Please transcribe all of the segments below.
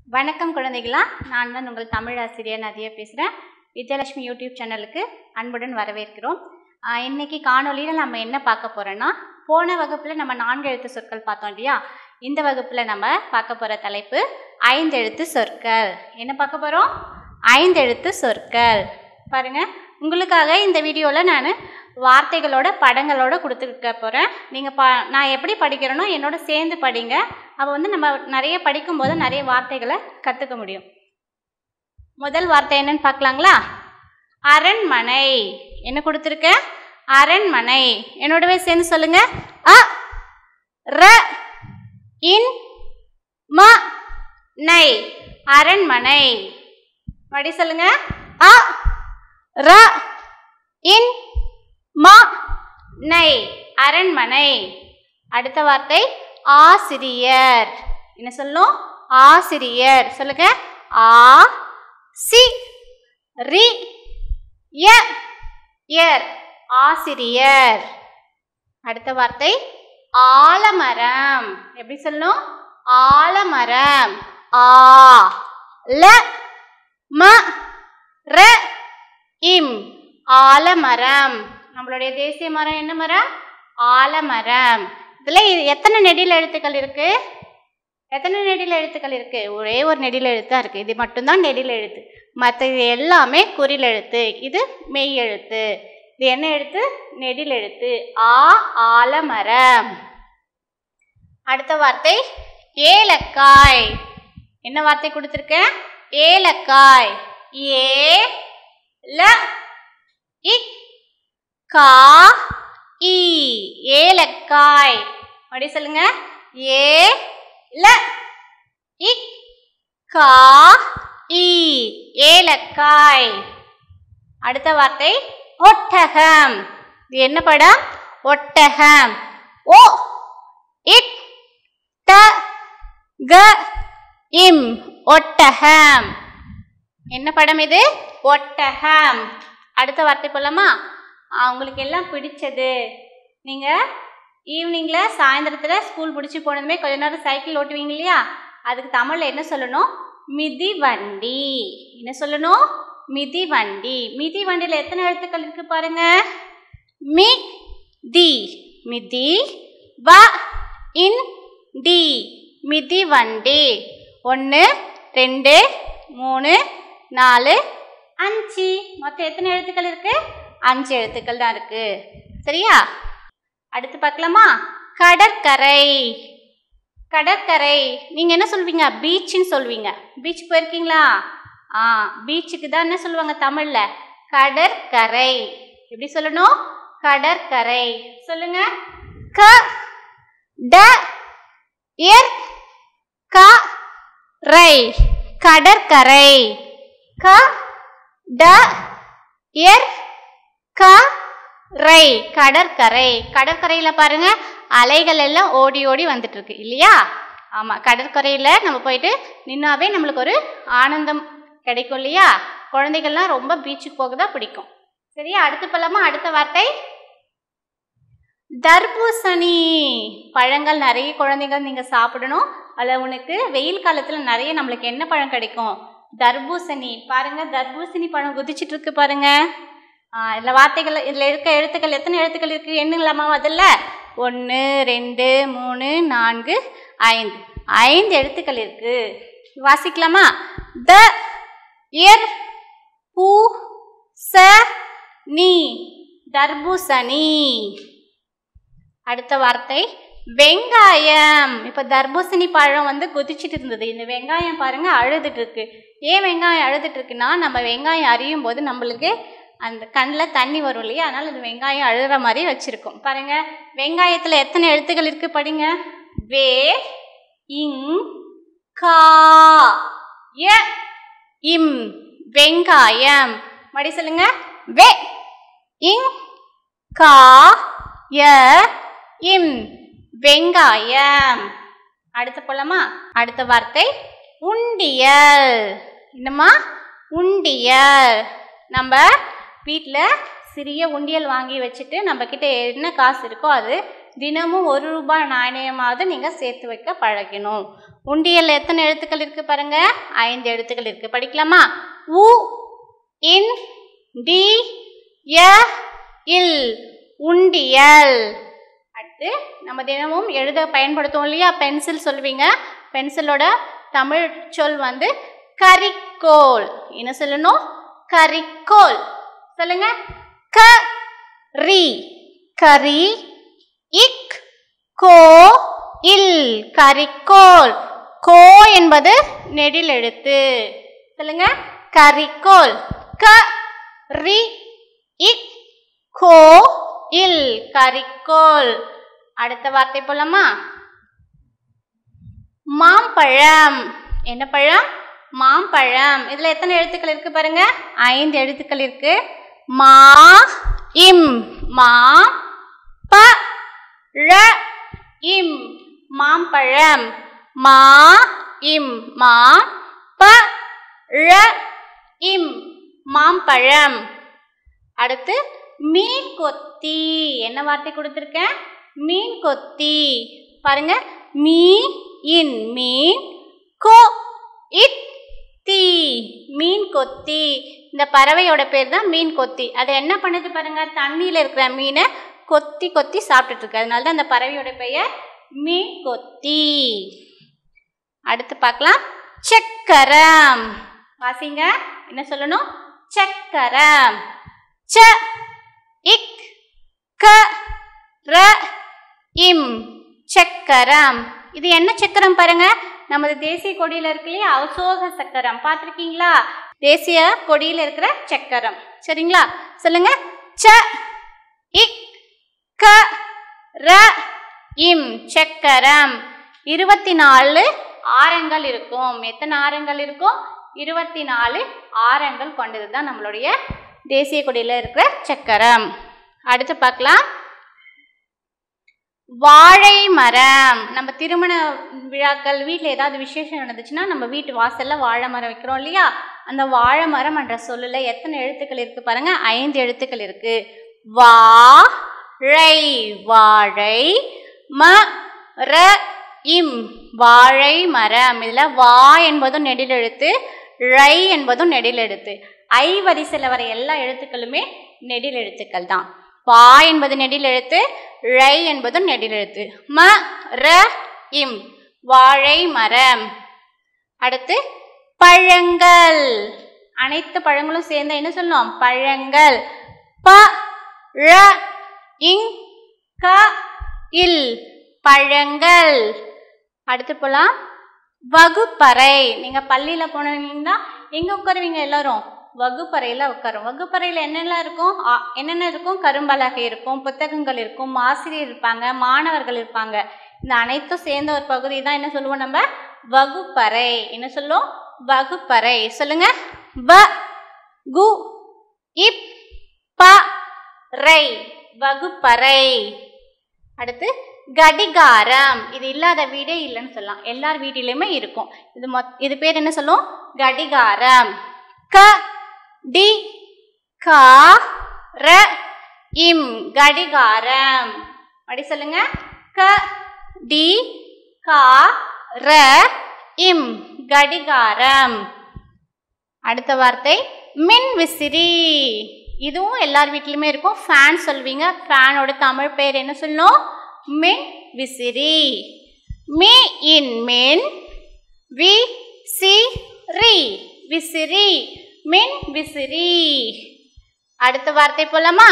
வணக்கம் குழந்தைகளா நான் தான் உங்கள் தமிழ் ஆசிரியர் நதியா பேசுகிறேன் வித்யாலட்சுமி யூடியூப் சேனலுக்கு அன்புடன் வரவேற்கிறோம் ஆஹ் இன்னைக்கு காணொலியில் நம்ம என்ன பார்க்க போகிறோன்னா போன வகுப்பில் நம்ம நான்கு எழுத்து சொற்கள் பார்த்தோம் இல்லையா இந்த வகுப்பில் நம்ம பார்க்க போகிற தலைப்பு ஐந்து எழுத்து சொற்கள் என்ன பார்க்க போகிறோம் ஐந்து எழுத்து சொற்கள் பாருங்க உங்களுக்காக இந்த வீடியோவில் நான் வார்த்தைகளோட படங்களோட கொடுத்துருக்க போகிறேன் நீங்கள் பா நான் எப்படி படிக்கிறேனோ என்னோட சேர்ந்து படிங்க அப்போ வந்து நம்ம நிறைய படிக்கும்போது நிறைய வார்த்தைகளை கற்றுக்க முடியும் முதல் வார்த்தை என்னன்னு பார்க்கலாங்களா அரண்மனை என்ன கொடுத்துருக்கேன் அரண்மனை என்னோடவே சேர்ந்து சொல்லுங்க அ ர இன் ம நை அரண்மனை மறுபடி சொல்லுங்க அ ர இன் ம நை அரண்மனை அடுத்த வார்த்தை ஆசிரியர் என்ன சொல்லும் ஆசிரியர் சொல்லுங்க ஆ சி ரி ய எர் ஆசிரியர் அடுத்த வார்த்தை ஆலமரம் எப்படி சொல்லணும் ஆலமரம் ஆ ல ம ர இம் ஆலமரம் நம்மளுடைய தேசிய மரம் என்ன மரம் ஆலமரம் இதில் எத்தனை நெடில் எழுத்துக்கள் இருக்கு எத்தனை நெடில் எழுத்துக்கள் இருக்கு ஒரே ஒரு நெடில் எழுத்தா இருக்கு இது மட்டும்தான் நெடில் எழுத்து மற்றது எல்லாமே குறில் எழுத்து இது மெய் எழுத்து இது என்ன எழுத்து நெடில் எழுத்து ஆ ஆலமரம் அடுத்த வார்த்தை ஏலக்காய் என்ன வார்த்தை கொடுத்துருக்கேன் ஏலக்காய் ஏ ல இக் கா இ ஏலக்காய் அப்படி சொல்லுங்க ஏ ல இக் கா இ ஏலக்காய் அடுத்த வார்த்தை ஒட்டகம் இது என்ன படம் ஒட்டகம் ஓ இட் ட க இம் ஒட்டகம் என்ன படம் இது ஒட்டகம் அடுத்த வார்த்தை போலாமா உங்களுக்கு எல்லாம் பிடிச்சது நீங்கள் ஈவினிங்கில் சாயந்தரத்தில் ஸ்கூல் பிடிச்சி போனதுமே கொஞ்ச நேரம் சைக்கிள் ஓட்டுவீங்க இல்லையா அதுக்கு தமிழில் என்ன சொல்லணும் மிதி வண்டி என்ன சொல்லணும் மிதி வண்டி மிதி வண்டியில் எத்தனை எழுத்துக்கள் இருக்கு பாருங்க மி தி மிதி வ இன் டி மிதி வண்டி ஒன்று ரெண்டு மூணு நாலு அஞ்சு மொத்தம் எத்தனை எழுத்துக்கள் இருக்கு அஞ்சு எழுத்துக்கள் தான் இருக்கு சரியா அடுத்து பார்க்கலாமா கடற்கரை கடற்கரை நீங்க என்ன சொல்வீங்க பீச்சுன்னு சொல்வீங்க பீச் போயிருக்கீங்களா ஆ பீச்சுக்கு தான் என்ன சொல்லுவாங்க தமிழ்ல கடற்கரை எப்படி சொல்லணும் கடற்கரை சொல்லுங்க க ட எர் க ரை கடற்கரை க ட எர் க ரை கடற்கரை கடற்கரையில் பாருங்க அலைகள் எல்லாம் ஓடி ஓடி வந்துட்டு இருக்கு இல்லையா ஆமாம் கடற்கரையில் நம்ம போயிட்டு நின்னாவே நம்மளுக்கு ஒரு ஆனந்தம் கிடைக்கும் இல்லையா குழந்தைகள்லாம் ரொம்ப பீச்சுக்கு போக தான் பிடிக்கும் சரியா அடுத்து போலாமா அடுத்த வார்த்தை தர்பூசணி பழங்கள் நிறைய குழந்தைகள் நீங்கள் சாப்பிடணும் அதில் உனக்கு வெயில் காலத்தில் நிறைய நம்மளுக்கு என்ன பழம் கிடைக்கும் தர்பூசணி பாருங்க தர்பூசணி பழம் குதிச்சிட்டு இருக்கு பாருங்க இதில் வார்த்தைகள் இதில் இருக்க எழுத்துக்கள் எத்தனை எழுத்துக்கள் இருக்குது எண்ணுங்களாமா அதில் ஒன்று ரெண்டு மூணு நான்கு ஐந்து ஐந்து எழுத்துக்கள் இருக்கு வாசிக்கலாமா த எர் பூ ச நீ தர்பூசணி அடுத்த வார்த்தை வெங்காயம் இப்போ தர்பூசணி பழம் வந்து கொதிச்சிட்டு இருந்தது இந்த வெங்காயம் பாருங்க அழுதுட்டு இருக்கு ஏன் வெங்காயம் அழுதுட்டு இருக்குன்னா நம்ம வெங்காயம் அறியும் போது நம்மளுக்கு அந்த கண்ணில் தண்ணி வரும் இல்லையா அதனால் இந்த வெங்காயம் அழுகிற மாதிரி வச்சுருக்கோம் பாருங்க வெங்காயத்தில் எத்தனை எழுத்துக்கள் இருக்கு படிங்க வே இங் கா ய இம் வெங்காயம் மடி சொல்லுங்க வே இங் கா ய இம் வெங்காயம் அடுத்த போலாமா அடுத்த வார்த்தை உண்டியல் என்னம்மா உண்டியல் நம்ம வீட்டில் சிறிய உண்டியல் வாங்கி வச்சுட்டு நம்மக்கிட்ட என்ன காசு இருக்கோ அது தினமும் ஒரு ரூபாய் நாணயமாவது நீங்கள் சேர்த்து வைக்க பழகணும் உண்டியல் எத்தனை எழுத்துக்கள் இருக்கு பாருங்க ஐந்து எழுத்துக்கள் இருக்கு படிக்கலாமா உ இன் டி ய இல் உண்டியல் அடுத்து நம்ம தினமும் எழுத பயன்படுத்துவோம் இல்லையா பென்சில் சொல்லுவீங்க பென்சிலோட தமிழ் சொல் வந்து கரிக்கோல் என்ன சொல்லணும் கரிக்கோல் சொல்லுங்க க ரி கரி இக் கோ இல் கரிக்கோல் கோ என்பது நெடில் எழுத்து சொல்லுங்க கரிக்கோல் க ரி இக் கோ இல் கரிக்கோல் அடுத்த வார்த்தை போலாமா மாம்பழம் என்ன பழம் மாம்பழம் இதுல எத்தனை எழுத்துக்கள் இருக்கு பாருங்க ஐந்து எழுத்துக்கள் இருக்கு மா இம் மா ப ழ இம் மாம்பழம் மா இம் மா ப ழ இம் மாம்பழம் அடுத்து மீன் கொத்தி என்ன வார்த்தை கொடுத்துருக்கேன் மீன் கொத்தி பாருங்க me in mean go it தீ மீன் கொத்தி இந்த பறவையோட பேர் தான் மீன் கொத்தி அது என்ன பண்ணுது பாருங்க தண்ணியில் இருக்கிற மீனை கொத்தி கொத்தி சாப்பிட்டுட்டு இருக்கு அதனால தான் அந்த பறவையோட பெயர் மீன் கொத்தி அடுத்து பார்க்கலாம் சக்கரம் வாசிங்க என்ன சொல்லணும் சக்கரம் ச இக் க ர இம் சக்கரம் இது என்ன சக்கரம் பாருங்க நமது தேசிய கொடியில இருக்கு இல்லையா அசோக சக்கரம் பார்த்துருக்கீங்களா தேசிய கொடியில இருக்கிற சக்கரம் சரிங்களா சொல்லுங்க ச இக் க ர இம் சக்கரம் இருபத்தி நாலு ஆரங்கள் இருக்கும் எத்தனை ஆரங்கள் இருக்கும் இருபத்தி நாலு ஆரங்கள் கொண்டது தான் நம்மளுடைய தேசிய கொடியில் இருக்கிற சக்கரம் அடுத்து பார்க்கலாம் வாழை மரம் நம்ம திருமண விழாக்கள் வீட்டில் ஏதாவது விசேஷம் நடந்துச்சுன்னா நம்ம வீட்டு வாசல்ல வாழை மரம் வைக்கிறோம் இல்லையா அந்த வாழை மரம் என்ற சொல்லுல எத்தனை எழுத்துக்கள் இருக்கு பாருங்க ஐந்து எழுத்துக்கள் இருக்கு வாழை வாழை ம ர இம் வாழை மரம் இதில் வா என்பதும் நெடில் எழுத்து ழை என்பதும் நெடில் எழுத்து ஐ வரிசையில் வர எல்லா எழுத்துக்களுமே நெடில் எழுத்துக்கள் தான் பா என்பது நெடில் எழுத்து ழை என்பதும் நெடில் எழுத்து ம ர இம் வாழை மரம் அடுத்து பழங்கள் அனைத்து பழங்களும் சேர்ந்த என்ன சொல்லணும் பழங்கள் ப ழ இங் க இல் பழங்கள் அடுத்து போலாம் வகுப்பறை நீங்க பள்ளியில போனீங்கன்னா எங்க உட்காருவீங்க எல்லாரும் வகுப்பறையில உட்காரும் வகுப்பறையில என்னெல்லாம் இருக்கும் ஆ, என்னென்ன இருக்கும் கரும்பலகை இருக்கும் புத்தகங்கள் இருக்கும் ஆசிரியர் இருப்பாங்க மாணவர்கள் இருப்பாங்க இந்த அனைத்தும் சேர்ந்த ஒரு பகுதி தான் என்ன சொல்லுவோம் நம்ம வகுப்பறை என்ன சொல்லுவோம் வகுப்பறை சொல்லுங்க வ கு இப் ப ரை வகுப்பறை அடுத்து கடிகாரம் இது இல்லாத வீடே இல்லைன்னு சொல்லலாம் எல்லார் வீட்டிலையுமே இருக்கும் இது மொத் இது பேர் என்ன சொல்லும் கடிகாரம் க டி கா ர இம் கடிகாரம் அப்படி சொல்லுங்க க டி கா ர இம் கடிகாரம் அடுத்த வார்த்தை மின் விசிறி இதுவும் எல்லார் வீட்லையுமே இருக்கும் ஃபேன் சொல்வீங்க ஃபேனோட தமிழ் பேர் என்ன சொல்லணும் மின் விசிறி மீ இன் மின் வி சி ரி விசிறி மின் விசிறி அடுத்த வார்த்தை போலாமா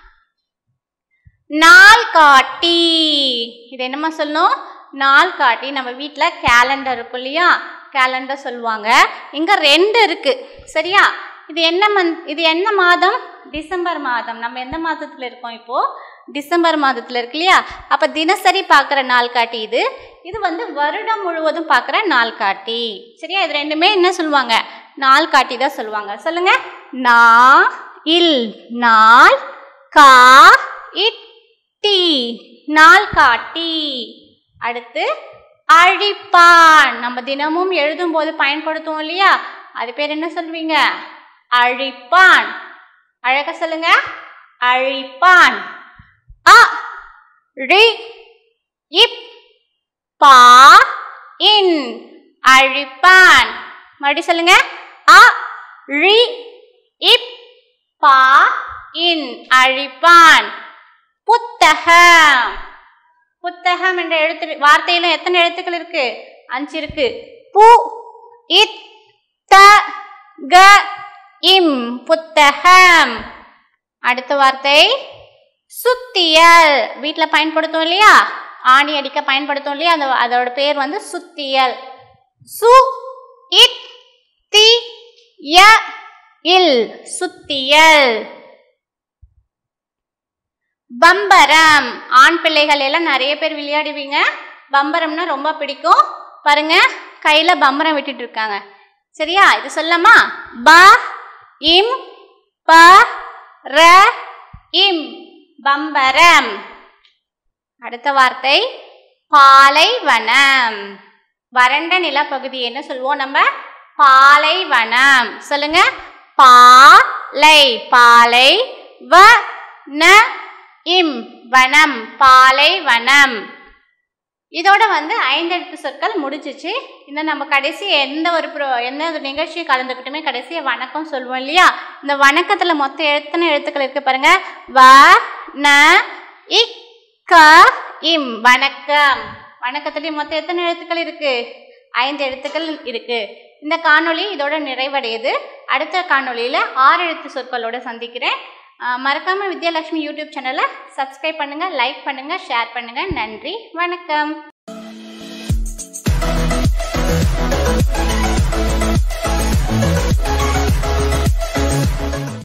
நாள் காட்டி இது என்னம்மா சொல்லணும் நாள் காட்டி நம்ம வீட்டில் கேலண்டர் இருக்கும் இல்லையா கேலண்டர் சொல்லுவாங்க இங்கே ரெண்டு இருக்கு சரியா இது என்ன மந்த் இது என்ன மாதம் டிசம்பர் மாதம் நம்ம எந்த மாதத்தில் இருக்கோம் இப்போ டிசம்பர் மாதத்தில் இருக்கு இல்லையா அப்போ தினசரி பார்க்குற நாள் காட்டி இது இது வந்து வருடம் முழுவதும் பார்க்குற நாள் காட்டி சரியா இது ரெண்டுமே என்ன சொல்லுவாங்க நாள் காட்டி தான் சொல்லுவாங்க சொல்லுங்க நா இல் நாள் கா இட் டி நாள் காட்டி அடுத்து அழிப்பான் நம்ம தினமும் எழுதும்போது பயன்படுத்துவோம் இல்லையா அது பேர் என்ன சொல்வீங்க அழிப்பான் அழக சொல்லுங்க அழிப்பான் அ ழி இப் பா இன் அழிப்பான் மறுபடியும் சொல்லுங்க அ ழி இப் பா இன் அழிப்பான் புத்தகம் புத்தகம் என்ற எழுத்து வார்த்தையில எத்தனை எழுத்துக்கள் இருக்கு அஞ்சு இருக்கு பு இத் த க இம் புத்தகம் அடுத்த வார்த்தை சுத்தியல் வீட்டில் பயன்படுத்தும் இல்லையா ஆணி அடிக்க பயன்படுத்தும் இல்லையா அந்த அதோட பேர் வந்து சுத்தியல் சு இத் தி ய இல் சுத்தியல் பம்பரம் ஆண் பிள்ளைகள் எல்லாம் நிறைய பேர் விளையாடுவீங்க பம்பரம்னா ரொம்ப பிடிக்கும் பாருங்க கையில பம்பரம் விட்டுட்டு இருக்காங்க சரியா இது சொல்லலாமா ப இம் ப ர இம் பம்பரம் அடுத்த வார்த்தை பாலைவனம் வறண்ட நிலப்பகுதி என்ன சொல்லுவோம் நம்ம பாலைவனம் சொல்லுங்க பாலை பாலை வ ந இம் வனம் பாலைவனம் இதோட வந்து ஐந்தெழுத்து சொற்கள் முடிஞ்சிச்சு இன்னும் நம்ம கடைசி எந்த ஒரு ப்ரோ எந்த ஒரு நிகழ்ச்சியை கலந்துக்கிட்டுமே கடைசியாக வணக்கம் சொல்லுவோம் இல்லையா இந்த வணக்கத்தில் மொத்தம் எத்தனை எழுத்துக்கள் இருக்கு பாருங்க வ ந இக் க இம் வணக்கம் வணக்கத்துலேயும் மொத்தம் எத்தனை எழுத்துக்கள் இருக்கு ஐந்து எழுத்துக்கள் இருக்கு இந்த காணொளி இதோட நிறைவடையுது அடுத்த காணொளியில் ஆறு எழுத்து சொற்களோட சந்திக்கிறேன் ஆஹ் மறக்காம வித்யாலட்சுமி யூடியூப் சேனலை சப்ஸ்கிரைப் பண்ணுங்க லைக் பண்ணுங்க ஷேர் பண்ணுங்க நன்றி வணக்கம்